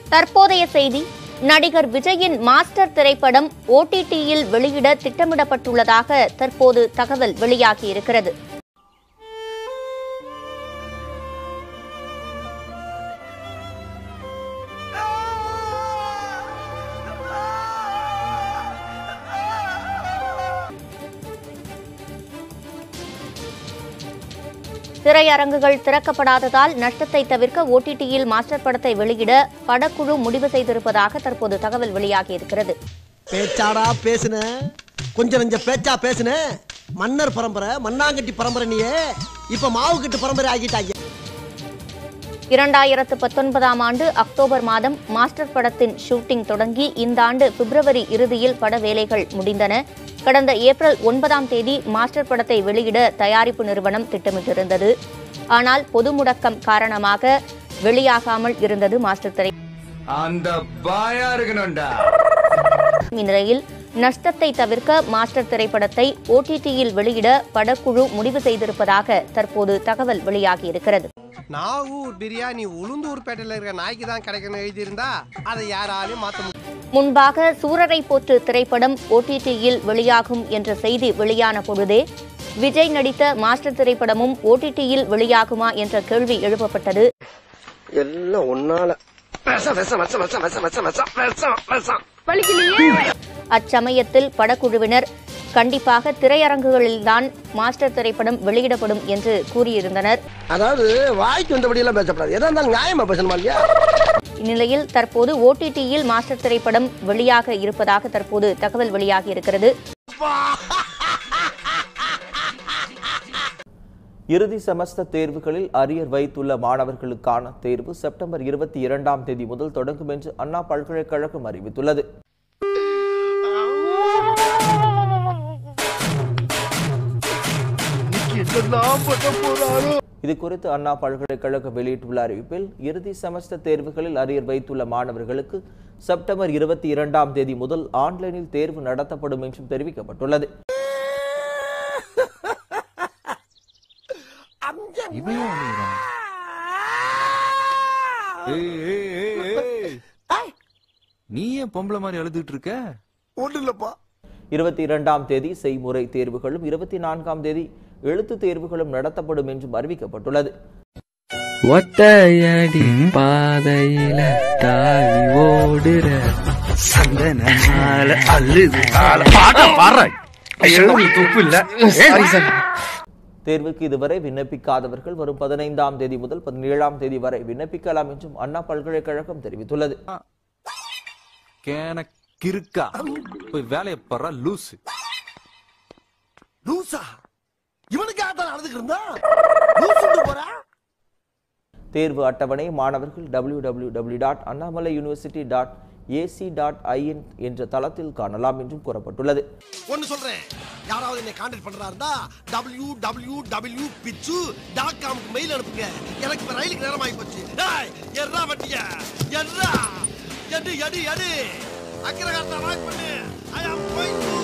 தற்போதைய செய்தி நடிகர் விஜயின் மாஸ்டர் திரைப்படம் ஓடிடியில் வெளியிட திட்டமிடப்பட்டுள்ளதாக தற்போது தகவல் வெளியாகியிருக்கிறது திரையரங்குகள் திறக்கப்படாததால் நஷ்டத்தை தவிர்க்க ஓடிடியில் மாஸ்டர் படத்தை வெளியிட படக்குழு முடிவு செய்திருப்பதாக தற்போது தகவல் வெளியாகியிருக்கிறது பேச்சாடா பேசுன கொஞ்சம் நஞ்ச பேச்சா பேசுன மன்னர் பரம்பரை மண்ணாங்கட்டி பரம்பரை நீயே இப்ப மாவு கட்டு பரம்பரை ஆகிட்டாங்க இரண்டாயிரத்து பத்தொன்பதாம் ஆண்டு அக்டோபர் மாதம் மாஸ்டர் படத்தின் ஷூட்டிங் தொடங்கி இந்த ஆண்டு பிப்ரவரி இறுதியில் பட வேலைகள் முடிந்தன கடந்த ஏப்ரல் ஒன்பதாம் தேதி மாஸ்டர் படத்தை வெளியிட தயாரிப்பு நிறுவனம் திட்டமிட்டிருந்தது ஆனால் பொது முடக்கம் காரணமாக வெளியாகாமல் இருந்தது மாஸ்டர் திரை அந்த பாயா இருக்கணும்டா இந்நிலையில் நஷ்டத்தை தவிர்க்க மாஸ்டர் திரைப்படத்தை ஓடிடியில் வெளியிட படக்குழு முடிவு செய்திருப்பதாக தற்போது தகவல் வெளியாகியிருக்கிறது நாகூர் பிரியாணி உளுந்தூர்பேட்டையில இருக்கிற நாய்க்கு தான் கிடைக்கணும் எழுதியிருந்தா அதை யாராலையும் மாத்த முடியும் முன்பாக சூரரை போற்று திரைப்படம் ஓடிடியில் வெளியாகும் என்ற செய்தி வெளியான பொழுதே விஜய் நடித்த மாஸ்டர் திரைப்படமும் ஓடிடியில் வெளியாகுமா என்ற கேள்வி எழுப்பப்பட்டது எல்லாம் ஒன்னால விஷம் விஷம் விஷம் விஷம் விஷம் விஷம் விஷம் விஷம் விஷம் அச்சமயத்தில் படக்குழுவினர் கண்டிப்பாக திரையரங்குகளில்தான் மாஸ்டர் திரைப்படம் வெளியிடப்படும் என்று கூறியிருந்தனர் அதாவது வாய்க்கு வந்தபடி எல்லாம் பேசப்படாது எதா இருந்தாலும் நியாயமா பேசணுமா இல்லையா இந்நிலையில் தற்போது ஓடிடியில் மாஸ்டர் திரைப்படம் வெளியாக இருப்பதாக தற்போது தகவல் வெளியாகி இருக்கிறது இறுதி செமஸ்டர் தேர்வுகளில் அரியர் வைத்துள்ள மாணவர்களுக்கான தேர்வு செப்டம்பர் இருபத்தி இரண்டாம் தேதி முதல் தொடங்கும் என்று அண்ணா பல்கலைக்கழகம் அறிவித்துள்ளது இது குறித்து அண்ணா பல்கலைக்கழகம் வெளியிட்டுள்ள அறிவிப்பில் இறுதி செமஸ்டர் தேர்வுகளில் அரியர் வைத்துள்ள மாணவர்களுக்கு செப்டம்பர் இருபத்தி இரண்டாம் தேதி முதல் ஆன்லைனில் தேர்வு நடத்தப்படும் என்றும் தெரிவிக்கப்பட்டுள்ளது நீ ஏன் பொம்பளை மாதிரி அழுதுட்டு இருக்க ஒண்ணு இல்லப்பா இருபத்தி இரண்டாம் தேதி செய்முறை தேர்வுகளும் இருபத்தி நான்காம் தேதி எழுத்து தேர்வுகளும் நடத்தப்படும் என்றும் அறிவிக்கப்பட்டுள்ளது ஒத்தையடி பாதையில தாவி ஓடுற சந்தனால அள்ளுது துப்பு இல்ல தேர்வுக்கு இதுவரை விண்ணப்பிக்காதவர்கள் வரும் பதினைந்தாம் தேதி முதல் பதினேழாம் தேதி வரை விண்ணப்பிக்கலாம் என்றும் அண்ணா பல்கலைக்கழகம் தெரிவித்துள்ளது கேன கிறுக்கா போய் வேலையை படுறா லூசு லூசா இவனுக்காக தான் நடந்துட்டு இருந்தா லூசுன்னு போறா தேர்வு அட்டவணை மாணவர்கள் W W W dot Annamalai university dot AC dot IN என்ற தளத்தில் காணலாம் என்றும் கூறப்பட்டுள்ளது ஒன்னு சொல்றேன் யாராவது என்னை கான்டாக்ட் பண்றா இருந்தா டபிள்யூ டபிள்யூ டபிள்யூ பிச்சு டாட் காம்க்கு மெயில் அனுப்புங்க எனக்கு இப்ப ரயிலுக்கு நேரம் ஆகி போச்சு டேய் எர்ரா வட்டியா எர்ரா எடு எடு எடு அக்கிரகாரத்தை வாக் பண்ணு ஐ அம் கோயிங் டு